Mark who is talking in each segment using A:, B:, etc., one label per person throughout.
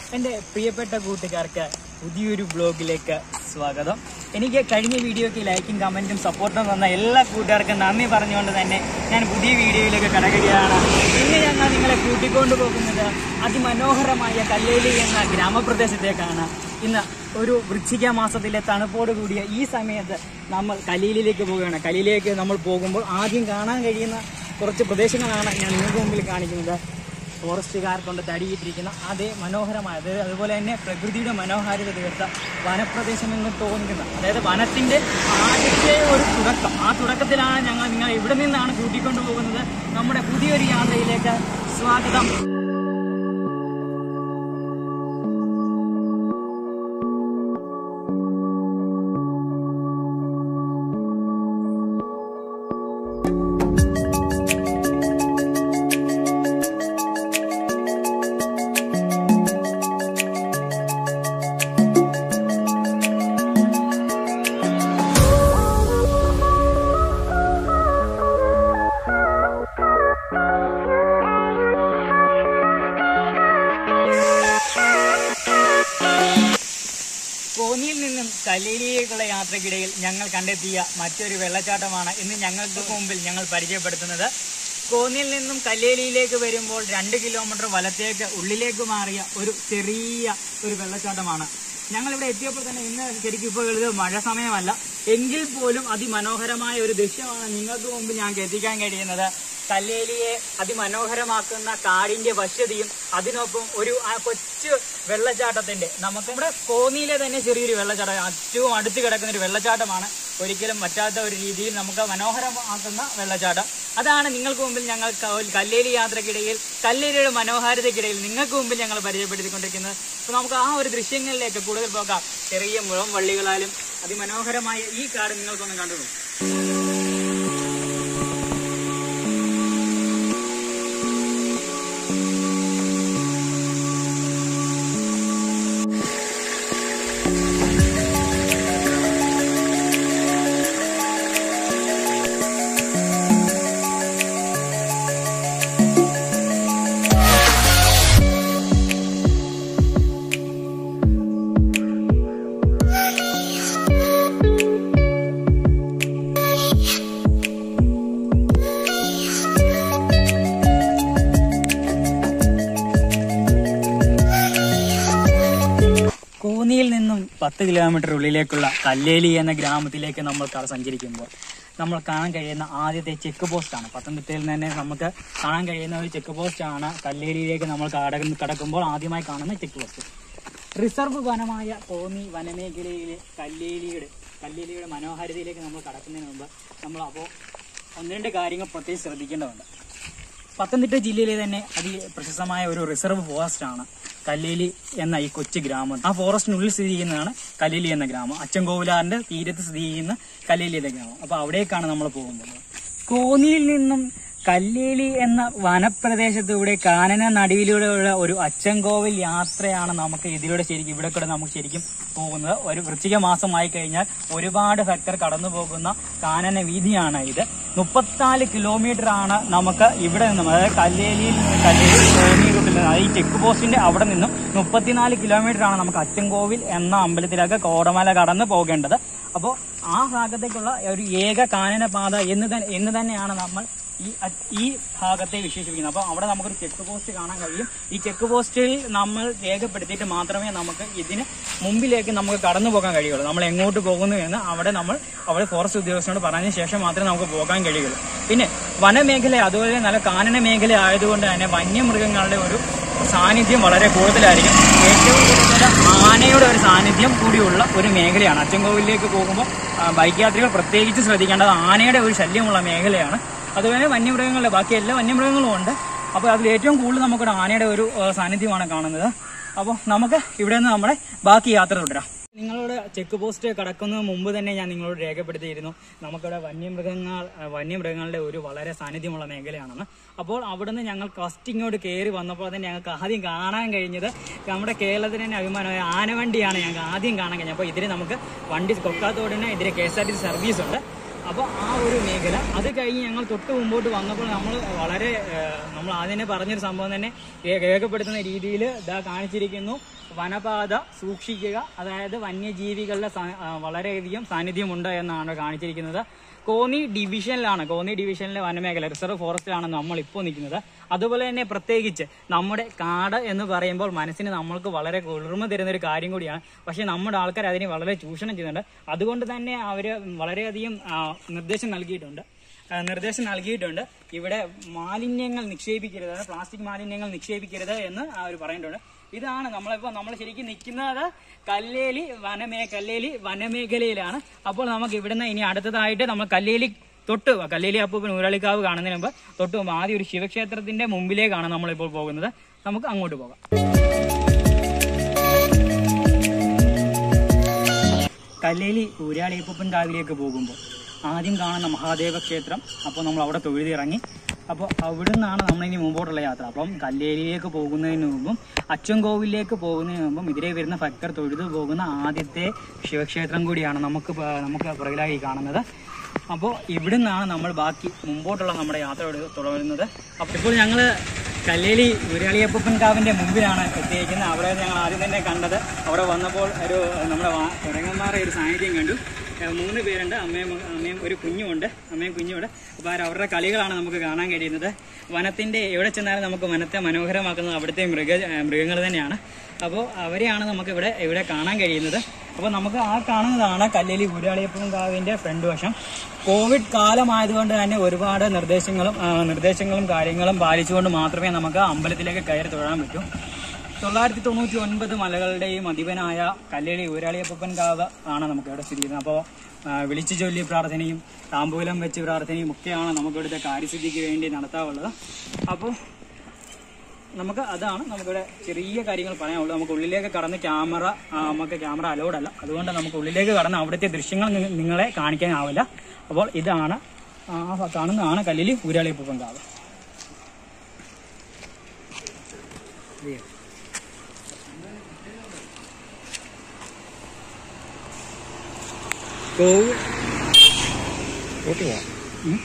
A: എൻ്റെ പ്രിയപ്പെട്ട കൂട്ടുകാർക്ക് പുതിയൊരു ബ്ലോഗിലേക്ക് സ്വാഗതം എനിക്ക് കഴിഞ്ഞ വീഡിയോയ്ക്ക് ലൈക്കും കമൻറ്റും സപ്പോർട്ടും തന്ന എല്ലാ കൂട്ടുകാർക്കും നന്ദി പറഞ്ഞുകൊണ്ട് തന്നെ ഞാൻ പുതിയ വീഡിയോയിലേക്ക് കടക്കുകയാണ് ഇന്ന് ഞങ്ങൾ നിങ്ങളെ കൂട്ടിക്കൊണ്ടു പോകുന്നത് അതിമനോഹരമായ കല്ലേലി എന്ന ഗ്രാമപ്രദേശത്തേക്കാണ് ഇന്ന് ഒരു വൃശ്ചിക മാസത്തിലെ തണുപ്പോട് കൂടിയ ഈ സമയത്ത് നമ്മൾ കലീലിലേക്ക് പോവുകയാണ് കലീലിലേക്ക് നമ്മൾ പോകുമ്പോൾ ആദ്യം കാണാൻ കഴിയുന്ന കുറച്ച് പ്രദേശങ്ങളാണ് ഞാൻ നിങ്ങൾക്ക് മുമ്പിൽ കാണിക്കുന്നത് ഫോറസ്റ്റുകാർ കൊണ്ട് തടിയിട്ടിരിക്കുന്ന അതേ മനോഹരമായ അതായത് അതുപോലെ തന്നെ പ്രകൃതിയുടെ മനോഹാരിത തീർത്ത വനപ്രദേശം എന്ന് തോന്നുന്ന അതായത് വനത്തിന്റെ ആദ്യത്തെ ഒരു തുടക്കം ആ തുടക്കത്തിലാണ് ഞങ്ങൾ നിങ്ങൾ ഇവിടെ നിന്നാണ് കൂട്ടിക്കൊണ്ടു പോകുന്നത് നമ്മുടെ പുതിയൊരു യാത്രയിലേക്ക് സ്വാഗതം കോന്നിയിൽ നിന്നും കല്ലേലിയിലേക്കുള്ള യാത്രക്കിടയിൽ ഞങ്ങൾ കണ്ടെത്തിയ മറ്റൊരു വെള്ളച്ചാട്ടമാണ് ഇന്ന് ഞങ്ങൾക്ക് മുമ്പിൽ ഞങ്ങൾ പരിചയപ്പെടുത്തുന്നത് കോന്നിയിൽ നിന്നും കല്ലേലിയിലേക്ക് വരുമ്പോൾ രണ്ട് കിലോമീറ്റർ വലത്തേക്ക് ഉള്ളിലേക്ക് മാറിയ ഒരു ചെറിയ ഒരു വെള്ളച്ചാട്ടമാണ് ഞങ്ങൾ ഇവിടെ എത്തിയപ്പോൾ തന്നെ ഇന്ന് ശരിക്കും ഇപ്പോൾ ഇത് മഴ സമയമല്ല എങ്കിൽ പോലും അതിമനോഹരമായ ഒരു ദൃശ്യമാണ് നിങ്ങൾക്ക് മുമ്പിൽ ഞങ്ങൾക്ക് എത്തിക്കാൻ കഴിയുന്നത് കല്ലേലിയെ അതിമനോഹരമാക്കുന്ന കാടിന്റെ വശ്യതയും അതിനൊപ്പം ഒരു ആ കൊച്ചു വെള്ളച്ചാട്ടത്തിന്റെ നമുക്ക് നമ്മുടെ കോന്നിയിലെ തന്നെ ചെറിയൊരു വെള്ളച്ചാട്ടം ഏറ്റവും അടുത്ത് കിടക്കുന്ന ഒരു വെള്ളച്ചാട്ടമാണ് ഒരിക്കലും പറ്റാത്ത ഒരു രീതിയിൽ നമുക്ക് മനോഹരമാക്കുന്ന വെള്ളച്ചാട്ടം അതാണ് നിങ്ങൾക്ക് മുമ്പിൽ ഞങ്ങൾ ക- കല്ലേലി യാത്രക്കിടയിൽ കല്ലേലിയുടെ മനോഹാരിതയ്ക്കിടയിൽ നിങ്ങൾക്ക് മുമ്പിൽ ഞങ്ങൾ പരിചയപ്പെടുത്തിക്കൊണ്ടിരിക്കുന്നത് അപ്പോൾ നമുക്ക് ആ ഒരു ദൃശ്യങ്ങളിലേക്ക് കൂടുതൽ പോകാം ചെറിയ മുളം വള്ളികളാലും അതിമനോഹരമായ ഈ കാട് നിങ്ങൾക്കൊന്ന് കണ്ടു കോന്നിയിൽ നിന്നും പത്ത് കിലോമീറ്റർ ഉള്ളിലേക്കുള്ള കല്ലേലി എന്ന ഗ്രാമത്തിലേക്ക് നമ്മൾ ക- സഞ്ചരിക്കുമ്പോൾ നമ്മൾ കാണാൻ കഴിയുന്ന ആദ്യത്തെ ചെക്ക് പോസ്റ്റ് ആണ് പത്തനംതിട്ടയിൽ തന്നെ നമുക്ക് കാണാൻ കഴിയുന്ന ഒരു ചെക്ക് പോസ്റ്റ് ആണ് കല്ലേലിയിലേക്ക് നമ്മൾ കടക്കുന്ന കടക്കുമ്പോൾ ആദ്യമായി കാണുന്ന ചെക്ക് പോസ്റ്റ് റിസർവ് വനമായ കോന്നി വനമേഖലയിലെ കല്ലേലിയുടെ കല്ലേലിയുടെ മനോഹാരിതയിലേക്ക് നമ്മൾ കടക്കുന്നതിന് മുമ്പ് നമ്മൾ അപ്പോൾ ഒന്ന് രണ്ട് കാര്യങ്ങൾ പ്രത്യേകിച്ച് ശ്രദ്ധിക്കേണ്ടതുണ്ട് പത്തനംതിട്ട ജില്ലയിലെ തന്നെ അതി പ്രശസ്തമായ ഒരു റിസർവ് ഫോറസ്റ്റ് ആണ് കല്ലേലി എന്ന ഈ കൊച്ചു ഗ്രാമം ആ ഫോറസ്റ്റിനുള്ളിൽ സ്ഥിതി ചെയ്യുന്നതാണ് കല്ലേലി എന്ന ഗ്രാമം അച്ചൻകോവിലാറിന്റെ തീരത്ത് സ്ഥിതി ചെയ്യുന്ന കല്ലേലി എന്ന ഗ്രാമം അപ്പൊ അവിടേക്കാണ് നമ്മൾ പോകുന്നത് കോന്നിയിൽ നിന്നും കല്ലേലി എന്ന വനപ്രദേശത്തൂടെ കാനന നടുവിലൂടെയുള്ള ഒരു അച്ചൻകോവിൽ യാത്രയാണ് നമുക്ക് ഇതിലൂടെ ശരിക്കും ഇവിടെ കൂടെ നമുക്ക് ശരിക്കും പോകുന്നത് ഒരു വൃശ്ചിക മാസമായി കഴിഞ്ഞാൽ ഒരുപാട് ഭക്തർ കടന്നു പോകുന്ന കാനന വീതിയാണ് ഇത് മുപ്പത്തിനാല് കിലോമീറ്റർ ആണ് നമുക്ക് ഇവിടെ നിന്നും അതായത് കല്ലേലിയിൽ നിന്ന് കല്ലേലി കോന്നി റൂട്ടിൽ നിന്ന് അതായത് ഈ ചെക്ക് പോസ്റ്റിന്റെ അവിടെ നിന്നും മുപ്പത്തിനാല് കിലോമീറ്റർ ആണ് നമുക്ക് അച്ചൻകോവിൽ എന്ന അമ്പലത്തിലേക്ക് കോടമല കടന്ന് പോകേണ്ടത് അപ്പോൾ ആ ഭാഗത്തേക്കുള്ള ഒരു ഏക കാനന പാത എന്ന് തന്നെ എന്ന് തന്നെയാണ് നമ്മൾ ഈ അ- ഈ ഭാഗത്തെ വിശേഷിപ്പിക്കുന്നത് അപ്പോൾ അവിടെ നമുക്കൊരു ചെക്ക് പോസ്റ്റ് കാണാൻ കഴിയും ഈ ചെക്ക് പോസ്റ്റിൽ നമ്മൾ രേഖപ്പെടുത്തിയിട്ട് മാത്രമേ നമുക്ക് ഇതിന് മുമ്പിലേക്ക് നമുക്ക് കടന്നു പോകാൻ കഴിയുള്ളൂ നമ്മൾ എങ്ങോട്ട് പോകുന്നു എന്ന് അവിടെ നമ്മൾ അവിടെ ഫോറസ്റ്റ് ഉദ്യോഗസ്ഥനോട് പറഞ്ഞ ശേഷം മാത്രമേ നമുക്ക് പോകാൻ കഴിയുള്ളൂ പിന്നെ വനമേഖല അതുപോലെ നല്ല കാനന മേഖല ആയതുകൊണ്ട് തന്നെ വന്യമൃഗങ്ങളുടെ ഒരു സാന്നിധ്യം വളരെ കൂടുതലായിരിക്കും ഏറ്റവും കൂടുതൽ ആനയുടെ ഒരു സാന്നിധ്യം കൂടിയുള്ള ഒരു മേഖലയാണ് അച്ചൻകോവിലേക്ക് പോകുമ്പോൾ ആ, ബൈക്ക് യാത്രികൾ പ്രത്യേകിച്ച് ശ്രദ്ധിക്കേണ്ടത് ആനയുടെ ഒരു ശല്യമുള്ള മേഖലയാണ് അതുപോലെ വന്യമൃഗങ്ങളുടെ ബാക്കി എല്ലാ വന്യമൃഗങ്ങളും ഉണ്ട് അപ്പോൾ അതിൽ ഏറ്റവും കൂടുതൽ നമുക്കൊരു ആനയുടെ ഒരു ആ, സാന്നിധ്യമാണ് കാണുന്നത് അപ്പോൾ നമുക്ക് ഇവിടെ നിന്ന് നമ്മുടെ ബാക്കി യാത്ര തുടരാം നിങ്ങളോട് ചെക്ക് പോസ്റ്റ് കടക്കുന്നതിന് മുമ്പ് തന്നെ ഞാൻ നിങ്ങളോട് രേഖപ്പെടുത്തിയിരുന്നു നമുക്കിവിടെ വന്യമൃഗങ്ങൾ ആ, വന്യമൃഗങ്ങളുടെ ഒരു വളരെ സാന്നിധ്യമുള്ള മേഖലയാണെന്ന് അപ്പോൾ അവിടുന്ന് ഞങ്ങൾ ഫസ്റ്റ് ഇങ്ങോട്ട് കയറി വന്നപ്പോൾ തന്നെ ഞങ്ങൾക്ക് ആദ്യം കാണാൻ കഴിഞ്ഞത് നമ്മുടെ കേരളത്തിന് തന്നെ അഭിമാനമായ ആനവണ്ടിയാണ് ഞങ്ങൾക്ക് ആദ്യം കാണാൻ കഴിഞ്ഞത് അപ്പോൾ ഇതിന് നമുക്ക് വണ്ടി കൊക്കാത്തോടിന് ഇതിന് K S R T C service ഉണ്ട് അപ്പോൾ ആ ഒരു മേഖല അത് കഴിഞ്ഞ് ഞങ്ങൾ തൊട്ട് മുമ്പോട്ട് വന്നപ്പോൾ നമ്മൾ വളരെ ഏഹ്, നമ്മൾ ആദ്യം തന്നെ പറഞ്ഞൊരു സംഭവം തന്നെ രേ- രേഖപ്പെടുത്തുന്ന രീതിയിൽ ഇതാ കാണിച്ചിരിക്കുന്നു വനപാത സൂക്ഷിക്കുക അതായത് വന്യജീവികളുടെ സാ- ആ, വളരെയധികം സാന്നിധ്യമുണ്ട് എന്നാണ് കാണിച്ചിരിക്കുന്നത് കോന്നി ഡിവിഷനിലാണ് കോന്നി ഡിവിഷനിലെ വനമേഖല റിസർവ് ഫോറസ്റ്റിലാണ് നമ്മൾ ഇപ്പോൾ നിൽക്കുന്നത് അതുപോലെ തന്നെ പ്രത്യേകിച്ച് നമ്മുടെ കാട് എന്ന് പറയുമ്പോൾ മനസ്സിന് നമ്മൾക്ക് വളരെ കുളിർമ തരുന്ന ഒരു കാര്യം കൂടിയാണ് പക്ഷേ നമ്മുടെ ആൾക്കാർ അതിനെ വളരെ ചൂഷണം ചെയ്യുന്നുണ്ട് അതുകൊണ്ട് തന്നെ അവർ വളരെയധികം ആ, നിർദ്ദേശം നൽകിയിട്ടുണ്ട് ആ, നിർദ്ദേശം നൽകിയിട്ടുണ്ട് ഇവിടെ മാലിന്യങ്ങൾ നിക്ഷേപിക്കരുത് അതായത് പ്ലാസ്റ്റിക് മാലിന്യങ്ങൾ നിക്ഷേപിക്കരുത് എന്ന് അവർ പറയുന്നുണ്ട് ഇതാണ് നമ്മളിപ്പോൾ നമ്മൾ ശരിക്കും നിൽക്കുന്നത് കല്ലേലി വനമേ കല്ലേലി വനമേഖലയിലാണ് അപ്പോൾ നമുക്ക് ഇവിടുന്ന് ഇനി അടുത്തതായിട്ട് നമ്മൾ കല്ലേലി തൊട്ട് കല്ലേലി അപ്പൂപ്പൻ ഊരാളിക്കാവ് കാണുന്നതിന് മുമ്പ് തൊട്ട് മുമ്പ് ആദ്യം ഒരു ശിവക്ഷേത്രത്തിന്റെ മുമ്പിലേക്കാണ് നമ്മളിപ്പോൾ പോകുന്നത് നമുക്ക് അങ്ങോട്ട് പോകാം കല്ലേലി ഊരാളിയപ്പൂപ്പൻ കാവിലേക്ക് പോകുമ്പോൾ ആദ്യം കാണുന്ന മഹാദേവ ക്ഷേത്രം അപ്പോൾ നമ്മൾ അവിടെ തൊഴുതിറങ്ങി അപ്പോൾ അവിടെ നിന്നാണ് നമ്മളിനി മുമ്പോട്ടുള്ള യാത്ര അപ്പം കല്ലേലിയിലേക്ക് പോകുന്നതിന് മുമ്പും അച്ചൻകോവിലേക്ക് പോകുന്നതിന് മുമ്പും ഇതിലെ വരുന്ന ഭക്തർ തൊഴുതു പോകുന്ന ആദ്യത്തെ ശിവക്ഷേത്രം കൂടിയാണ് നമുക്ക് പ- നമുക്ക് പുറകിലായി കാണുന്നത് അപ്പോൾ ഇവിടെ നിന്നാണ് നമ്മൾ ബാക്കി മുമ്പോട്ടുള്ള നമ്മുടെ യാത്ര തുട- തുടരുന്നത് അപ്പോൾ ഇപ്പോൾ ഞങ്ങൾ കല്ലേലി ഉരുളിയപ്പൻ കാവിന്റെ മുമ്പിലാണ് എത്തിയിരിക്കുന്നത് അവിടെ ഞങ്ങൾ ആദ്യം തന്നെ കണ്ടത് അവിടെ വന്നപ്പോൾ ഒരു നമ്മുടെ വാ- കുരങ്ങന്മാരുടെ ഒരു സാന്നിധ്യം കണ്ടു ഏഹ് മൂന്ന് പേരുണ്ട് അമ്മയും അമ്മയും ഒരു കുഞ്ഞുമുണ്ട് അമ്മയും കുഞ്ഞുമുണ്ട് അപ്പോൾ അവർ അവരുടെ കളികളാണ് നമുക്ക് കാണാൻ കഴിയുന്നത് വനത്തിന്റെ എവിടെ ചെന്നാലും നമുക്ക് വനത്തെ മനോഹരമാക്കുന്നത് അവിടുത്തെ മൃഗ ഏഹ് മൃഗങ്ങൾ തന്നെയാണ് അപ്പോൾ അവരെയാണ് നമുക്ക് ഇവിടെ ഇവിടെ കാണാൻ കഴിയുന്നത് അപ്പോൾ നമുക്ക് ആ കാണുന്നതാണ് കല്ലേലി ഊരാളിയപ്പൻ കാവിന്റെ ഫ്രണ്ട് വശം കോവിഡ് കാലമായതുകൊണ്ട് തന്നെ ഒരുപാട് നിർദ്ദേശങ്ങളും ആ, നിർദ്ദേശങ്ങളും കാര്യങ്ങളും പാലിച്ചുകൊണ്ട് മാത്രമേ നമുക്ക് അമ്പലത്തിലേക്ക് കയറി തൊഴാൻ പറ്റൂ തൊള്ളായിരത്തി തൊണ്ണൂറ്റി ഒൻപത് മലകളുടെയും അധിപനായ കല്ലേളി ഊരാളിയപ്പൻ കാവ് ആണ് നമുക്ക് ഇവിടെ സ്ഥിതി ചെയ്യുന്നത് അപ്പോൾ വിളിച്ചു ചൊല്ലി പ്രാർത്ഥനയും താമ്പൂലം വെച്ച് പ്രാർത്ഥനയും ഒക്കെയാണ് നമുക്ക് ഇവിടുത്തെ കാര്യസിദ്ധിക്ക് വേണ്ടി നടത്താറുള്ളത് അപ്പോൾ നമുക്ക് അതാണ് നമുക്കിവിടെ ചെറിയ കാര്യങ്ങൾ പറയാനുള്ളൂ നമുക്ക് ഉള്ളിലേക്ക് കടന്ന് ക്യാമറ ആ, നമുക്ക് ക്യാമറ അലൗഡ് അല്ല അതുകൊണ്ട് നമുക്ക് ഉള്ളിലേക്ക് കടന്ന് അവിടുത്തെ ദൃശ്യങ്ങൾ നി- നിങ്ങളെ കാണിക്കാനാവില്ല അപ്പോൾ ഇതാണ് ആ കാണുന്നതാണ് കല്ലിൽ ഊരാളിയപ്പൻ കാവ് കോവ് ഉം.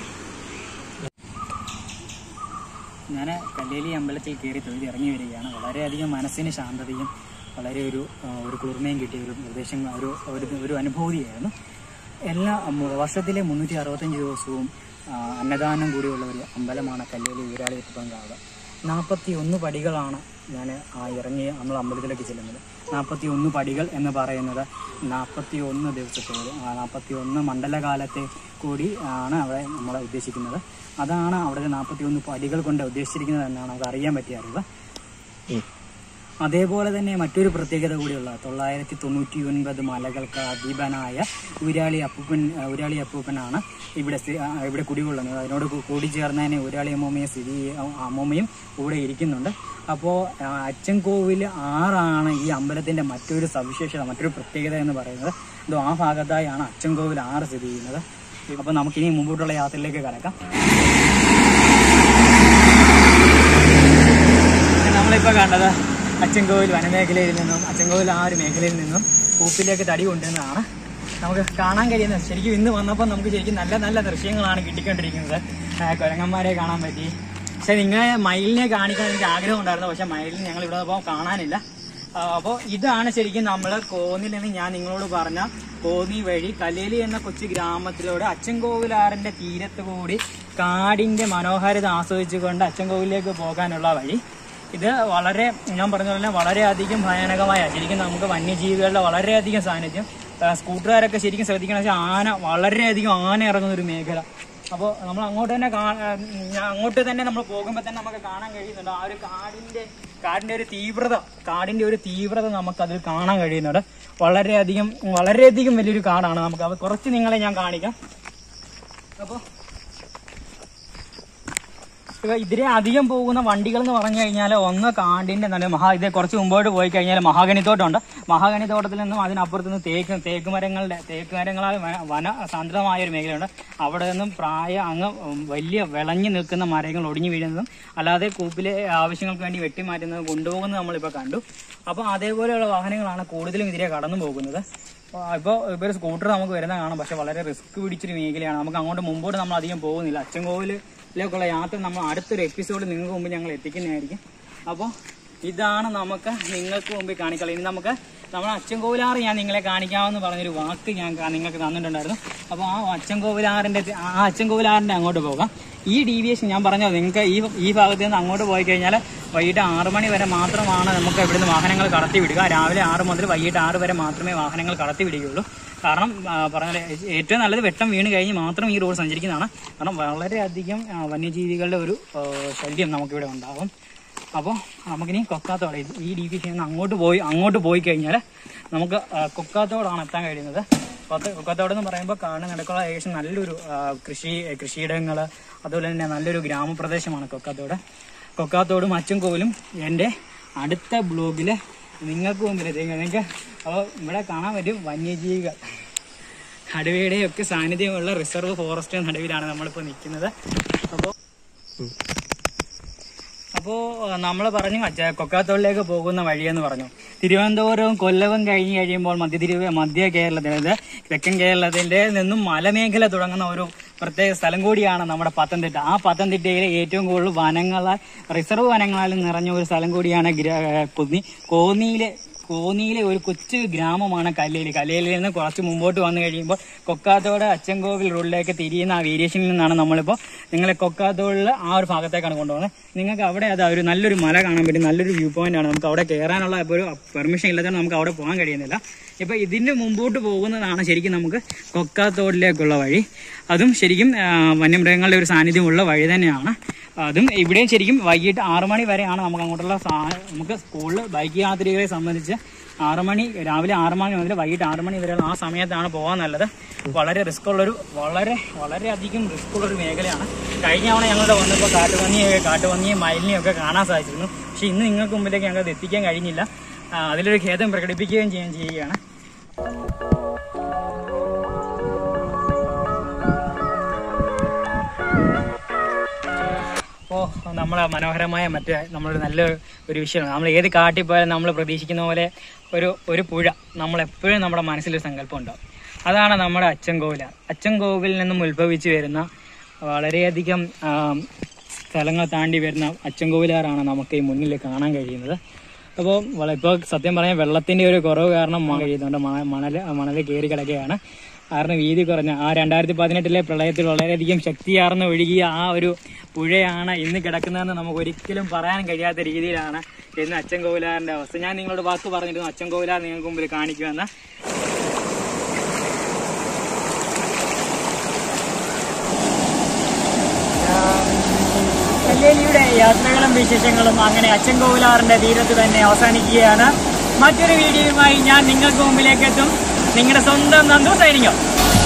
A: ഞാൻ കല്ലേലി അമ്പലത്തിൽ കയറി തൊഴുതി ഇറങ്ങി വരികയാണ് വളരെയധികം മനസ്സിന് ശാന്തതയും വളരെ ഒരു ആ, ഒരു കുളിർമയും കിട്ടിയ ഒരു നിർദ്ദേശം ഒരു ഒരു ഒരു അനുഭൂതിയായിരുന്നു എല്ലാ മു- വർഷത്തിലെ മുന്നൂറ്റി അറുപത്തഞ്ച് ദിവസവും ആ, അന്നദാനം കൂടിയുള്ള ഒരു അമ്പലമാണ് കല്ലേലി വീരാളി കാവ് നാൽപ്പത്തി ഒന്ന് പടികളാണ് ഞാൻ ആ ഇറങ്ങി നമ്മൾ അമ്പലത്തിലേക്ക് ചെല്ലുന്നത് നാൽപ്പത്തി ഒന്ന് പടികൾ എന്ന് പറയുന്നത് നാൽപ്പത്തി ഒന്ന് ദിവസത്തോട് നാൽപ്പത്തി ഒന്ന് മണ്ഡലകാലത്തെ കൂടി ആണ് അവിടെ നമ്മൾ ഉദ്ദേശിക്കുന്നത് അതാണ് അവിടുത്തെ നാൽപ്പത്തി ഒന്ന് പടികൾ കൊണ്ട് ഉദ്ദേശിച്ചിരിക്കുന്നത് എന്നാണ് നമുക്ക് അറിയാൻ പറ്റിയ അറിവ് അതേപോലെ തന്നെ മറ്റൊരു പ്രത്യേകത കൂടിയുള്ള തൊള്ളായിരത്തി തൊണ്ണൂറ്റി ഒൻപത് മലകൾക്ക് അധീപനായ ഉരാളി അപ്പൂപ്പൻ ഉരാളി അപ്പൂപ്പനാണ് ഇവിടെ സ്ഥി- ആ, ഇവിടെ കുടികൊള്ളുന്നത് അതിനോട് കൂ- കൂടിച്ചേർന്ന് തന്നെ ഉരാളി അമ്മൂമ്മയെ സ്ഥിതി ചെയ്യ- അമ്മൂമ്മയും ഇവിടെ ഇരിക്കുന്നുണ്ട് അപ്പോൾ അച്ചൻകോവിൽ ആറാണ് ഈ അമ്പലത്തിന്റെ മറ്റൊരു സവിശേഷത മറ്റൊരു പ്രത്യേകത എന്ന് പറയുന്നത് ഇത് ആ ഭാഗത്തായാണ് അച്ചൻകോവിൽ ആറ് സ്ഥിതി ചെയ്യുന്നത് അപ്പോൾ നമുക്കിനി മുമ്പോട്ടുള്ള യാത്രയിലേക്ക് കടക്കാം പിന്നെ നമ്മളിപ്പോൾ കണ്ടത് അച്ചൻകോവിൽ വനമേഖലയിൽ നിന്നും അച്ചൻകോവിൽ ആ ഒരു മേഖലയിൽ നിന്നും കൂപ്പിലേക്ക് തടി കൊണ്ടുവന്നതാണ് നമുക്ക് കാണാൻ കഴിയുന്നത് ശരിക്കും ഇന്ന് വന്നപ്പോൾ നമുക്ക് ശരിക്കും നല്ല നല്ല ദൃശ്യങ്ങളാണ് കിട്ടിക്കൊണ്ടിരിക്കുന്നത് ആ, കുരങ്ങന്മാരെ കാണാൻ പറ്റി പക്ഷെ നിങ്ങളെ മയിലിനെ കാണിക്കാൻ എനിക്ക് ആഗ്രഹം ഉണ്ടായിരുന്നു പക്ഷെ മയിലിനെ ഞങ്ങൾ ഇവിടെ ഇപ്പോൾ കാണാനില്ല അപ്പോൾ ഇതാണ് ശരിക്കും നമ്മൾ കോന്നിൽ നിന്ന് ഞാൻ നിങ്ങളോട് പറഞ്ഞ കോന്നി വഴി കലേലി എന്ന കൊച്ചു ഗ്രാമത്തിലൂടെ അച്ചൻകോവിലാറിന്റെ തീരത്ത് കൂടി കാടിന്റെ മനോഹാരിത ആസ്വദിച്ചുകൊണ്ട് അച്ചൻകോവിലേക്ക് പോകാനുള്ള വഴി ഇത് വളരെ ഞാൻ പറഞ്ഞ പോലെ വളരെയധികം ഭയാനകമായ ശരിക്കും നമുക്ക് വന്യജീവികളുടെ വളരെയധികം സാന്നിധ്യം ആ, സ്കൂട്ടറുകാരൊക്കെ ശരിക്കും ശ്രദ്ധിക്കണം വെച്ചാൽ ആന വളരെയധികം ആന ഇറങ്ങുന്ന ഒരു മേഖല അപ്പോൾ നമ്മൾ അങ്ങോട്ട് തന്നെ കാ- ആ, ഞാൻ അങ്ങോട്ട് തന്നെ നമ്മൾ പോകുമ്പോൾ തന്നെ നമുക്ക് കാണാൻ കഴിയുന്നുണ്ട് ആ ഒരു കാടിന്റെ കാടിന്റെ ഒരു തീവ്രത കാടിന്റെ ഒരു തീവ്രത നമുക്ക് അതിൽ കാണാൻ കഴിയുന്നുണ്ട് വളരെയധികം വളരെയധികം വലിയൊരു കാടാണ് നമുക്ക് അത് കുറച്ച് നിങ്ങളെ ഞാൻ കാണിക്കാം അപ്പോൾ ഇപ്പൊ ഇതിലെ അധികം പോകുന്ന വണ്ടികൾ എന്ന് പറഞ്ഞു കഴിഞ്ഞാൽ ഒന്ന് കാണ്ടിന്റെ നല്ല മഹാ ഇത് കുറച്ച് മുമ്പോട്ട് പോയി കഴിഞ്ഞാൽ മഹാഗണി തോട്ടമുണ്ട് മഹാഗണി തോട്ടത്തിൽ നിന്നും അതിനപ്പുറത്ത് നിന്ന് തേക്ക് തേക്ക് മരങ്ങളുടെ തേക്ക് മരങ്ങളാൽ വന- വന സാന്ദ്രമായ ഒരു മേഖലയുണ്ട് അവിടെ നിന്നും പ്രായ അങ്ങ് വലിയ വിളഞ്ഞു നിൽക്കുന്ന മരങ്ങൾ ഒടിഞ്ഞു വീഴുന്നതും അല്ലാതെ കൂപ്പിലെ ആവശ്യങ്ങൾക്ക് വേണ്ടി വെട്ടിമാറ്റുന്നത് കൊണ്ടുപോകുന്നത് നമ്മളിപ്പോൾ കണ്ടു അപ്പോൾ അതേപോലെയുള്ള വാഹനങ്ങളാണ് കൂടുതലും ഇതിലെ കടന്നു പോകുന്നത് ഇപ്പോൾ ഇപ്പോൾ ഒരു സ്കൂട്ടർ നമുക്ക് വരുന്ന കാണാം പക്ഷെ വളരെ റിസ്ക് പിടിച്ചൊരു മേഖലയാണ് നമുക്ക് അങ്ങോട്ട് മുമ്പോട്ട് നമ്മൾ അധികം പോകുന്നില്ല അച്ചൻകോവിലേക്കുള്ള യാത്ര നമ്മൾ അടുത്തൊരു എപ്പിസോഡ് നിങ്ങൾക്ക് മുമ്പ് ഞങ്ങൾ എത്തിക്കുന്നതായിരിക്കും അപ്പോൾ ഇതാണ് നമുക്ക് നിങ്ങൾക്ക് മുമ്പിൽ കാണിക്കാനുള്ളത് ഇനി നമുക്ക് നമ്മുടെ അച്ചൻകോവിലാറ് ഞാൻ നിങ്ങളെ കാണിക്കാമെന്ന് പറഞ്ഞൊരു വാക്ക് ഞാൻ കാ- നിങ്ങൾക്ക് തന്നിട്ടുണ്ടായിരുന്നു അപ്പോൾ ആ അച്ചൻകോവിലാറിൻ്റെ ആ അച്ചൻകോവിലാറിൻ്റെ അങ്ങോട്ട് പോകാം ഈ ഡീവിയേഷൻ ഞാൻ പറഞ്ഞത് നിങ്ങൾക്ക് ഈ ഈ ഭാഗത്ത് നിന്ന് അങ്ങോട്ട് പോയി കഴിഞ്ഞാൽ വൈകിട്ട് ആറ് മണി വരെ മാത്രമാണ് നമുക്ക് ഇവിടുന്ന് വാഹനങ്ങൾ കടത്തി വിടുക രാവിലെ ആറ് മുതൽ വൈകിട്ട് ആറ് വരെ മാത്രമേ വാഹനങ്ങൾ കടത്തി വിടുകയുള്ളൂ കാരണം ആ, പറഞ്ഞ പോലെ ഏറ്റവും നല്ലത് വെട്ടം വീണ് കഴിഞ്ഞ് മാത്രം ഈ റോഡ് സഞ്ചരിക്കുന്നതാണ് കാരണം വളരെയധികം ആ, വന്യജീവികളുടെ ഒരു ആ, ശല്യം നമുക്കിവിടെ ഉണ്ടാകും അപ്പോൾ നമുക്കിനി കൊക്കാത്തോട് ഇത് ഈ ഡി പി സിയിൽ നിന്ന് അങ്ങോട്ട് പോയി അങ്ങോട്ട് പോയി കഴിഞ്ഞാൽ നമുക്ക് ആ, കൊക്കാത്തോടാണ് എത്താൻ കഴിയുന്നത് കൊത്ത- കൊക്കാത്തോട് എന്ന് പറയുമ്പോൾ കാണുന്ന നടക്കുള്ള ഏകദേശം നല്ലൊരു ആ, കൃഷി കൃഷിയിടങ്ങൾ അതുപോലെ തന്നെ നല്ലൊരു ഗ്രാമപ്രദേശമാണ് കൊക്കാത്തോട് കൊക്കാത്തോടും അച്ചൻകോവിലും എൻ്റെ അടുത്ത ബ്ലോഗിൽ നിങ്ങൾക്ക് മുമ്പിൽ എത്തിക്കും നിങ്ങൾക്ക് അപ്പോൾ ഇവിടെ കാണാൻ പറ്റും വന്യജീവികൾ കടുവയുടെയൊക്കെ സാന്നിധ്യമുള്ള റിസർവ് ഫോറസ്റ്റ് നടുവിലാണ് നമ്മളിപ്പോൾ നിൽക്കുന്നത് അപ്പോൾ അപ്പോൾ നമ്മൾ പറഞ്ഞു അച്ഛ കൊക്കാത്തോളിലേക്ക് പോകുന്ന വഴിയെന്ന് പറഞ്ഞു തിരുവനന്തപുരവും കൊല്ലവും കഴിഞ്ഞ് കഴിയുമ്പോൾ മധ്യ തിരുവ മധ്യ കേരളത്തിൽ അതായത് തെക്കൻ കേരളത്തിന്റെ നിന്നും മലമേഖല തുടങ്ങുന്ന ഒരു പ്രത്യേക സ്ഥലം കൂടിയാണ് നമ്മുടെ പത്തനംതിട്ട ആ പത്തനംതിട്ടയിലെ ഏറ്റവും കൂടുതൽ വനങ്ങളാൽ റിസർവ് വനങ്ങളാൽ നിറഞ്ഞ ഒരു സ്ഥലം കൂടിയാണ് ഗ്ര- കോന്നി കോന്നിയിലെ കോന്നിയിലെ ഒരു കൊച്ചു ഗ്രാമമാണ് കല്ലേലി കല്ലേലിൽ നിന്ന് കുറച്ച് മുമ്പോട്ട് വന്നു കഴിയുമ്പോൾ കൊക്കാത്തോട് അച്ചൻകോവിൽ റോഡിലേക്ക് തിരിയുന്ന ആ വേരിയേഷനിൽ നിന്നാണ് നമ്മളിപ്പോൾ നിങ്ങളെ കൊക്കാത്തോടിൽ ആ ഒരു ഭാഗത്തേക്കാണ് കൊണ്ടുപോകുന്നത് നിങ്ങൾക്ക് അവിടെ അത് ഒരു നല്ലൊരു മല കാണാൻ പറ്റും നല്ലൊരു വ്യൂ പോയിന്റ് ആണ് നമുക്ക് അവിടെ കയറാനുള്ള ഇപ്പോൾ ഒരു പെർമിഷൻ ഇല്ലാത്തതുകൊണ്ട് നമുക്ക് അവിടെ പോകാൻ കഴിയുന്നില്ല ഇപ്പൊ ഇതിന്റെ മുമ്പോട്ട് പോകുന്നതാണ് ശരിക്കും നമുക്ക് കൊക്കാത്തോടിലേക്കുള്ള വഴി അതും ശരിക്കും ആ, വന്യമൃഗങ്ങളുടെ ഒരു സാന്നിധ്യമുള്ള വഴി തന്നെയാണ് അതും ഇവിടെയും ശരിക്കും വൈകിട്ട് ആറു മണി വരെയാണ് നമുക്ക് അങ്ങോട്ടുള്ള സാ- നമുക്ക് സ്കൂളിൽ ബൈക്ക് യാത്രികരെ സംബന്ധിച്ച് ആറു മണി രാവിലെ ആറു മണി മുതൽ വൈകിട്ട് ആറു മണി വരെയുള്ള ആ സമയത്താണ് പോകാൻ നല്ലത് വളരെ റിസ്ക് ഉള്ളൊരു വളരെ വളരെയധികം റിസ്ക് ഉള്ളൊരു മേഖലയാണ് കഴിഞ്ഞ തവണ ഞങ്ങളുടെ വന്നപ്പോൾ കാട്ടുപന്നിയെ കാട്ടുപന്നിയും മയിലിനെയും ഒക്കെ കാണാൻ സാധിച്ചിരുന്നു പക്ഷെ ഇന്ന് നിങ്ങൾക്ക് മുമ്പിലേക്ക് ഞങ്ങൾക്ക് എത്തിക്കാൻ കഴിഞ്ഞില്ല ആ, അതിലൊരു ഖേദം പ്രകടിപ്പിക്കുകയും ചെയ്യാൻ ചെയ്യുകയാണ് അപ്പോൾ നമ്മളെ മനോഹരമായ മറ്റേ നമ്മളൊരു നല്ല ഒരു വിഷയമാണ് നമ്മൾ ഏത് കാട്ടിൽ പോയാലും നമ്മൾ പ്രതീക്ഷിക്കുന്ന പോലെ ഒരു ഒരു പുഴ നമ്മളെപ്പോഴും നമ്മുടെ മനസ്സിലൊരു സങ്കല്പം ഉണ്ടാവും അതാണ് നമ്മുടെ അച്ചൻകോവിലാർ അച്ചൻകോവിലിൽ നിന്നും ഉത്ഭവിച്ച് വരുന്ന വളരെയധികം ആം, സ്ഥലങ്ങൾ താണ്ടി വരുന്ന അച്ചൻകോവിലാറാണ് നമുക്ക് ഈ മുന്നിൽ കാണാൻ കഴിയുന്നത് അപ്പോൾ ഇപ്പോൾ സത്യം പറഞ്ഞാൽ വെള്ളത്തിൻ്റെ ഒരു കുറവ് കാരണം മഴ കഴിയുന്നുണ്ട് മണ- മണൽ മണൽ കയറി കിടക്കുകയാണ് കാരണം വീതി കുറഞ്ഞ ആ രണ്ടായിരത്തി പതിനെട്ടിലെ പ്രളയത്തിൽ വളരെയധികം ശക്തിയാർന്ന് ഒഴുകിയ ആ ഒരു പുഴയാണ് ഇന്ന് കിടക്കുന്നതെന്ന് നമുക്ക് ഒരിക്കലും പറയാൻ കഴിയാത്ത രീതിയിലാണ് ഇന്ന് അച്ചൻകോവിലാറിന്റെ അവസ്ഥ ഞാൻ നിങ്ങളോട് വാക്ക് പറഞ്ഞിരുന്നു അച്ചൻകോവിലാർ നിങ്ങൾക്ക് മുമ്പിൽ കാണിക്കുമെന്ന് കല്ലേലിയുടെ യാത്രകളും വിശേഷങ്ങളും അങ്ങനെ അച്ചൻകോവിലാറിന്റെ തീരത്ത് തന്നെ അവസാനിക്കുകയാണ് മറ്റൊരു വീഡിയോയുമായി ഞാൻ നിങ്ങൾക്ക് മുമ്പിലേക്ക് എത്തും നിങ്ങളുടെ സ്വന്തം നന്ദു സൈനികം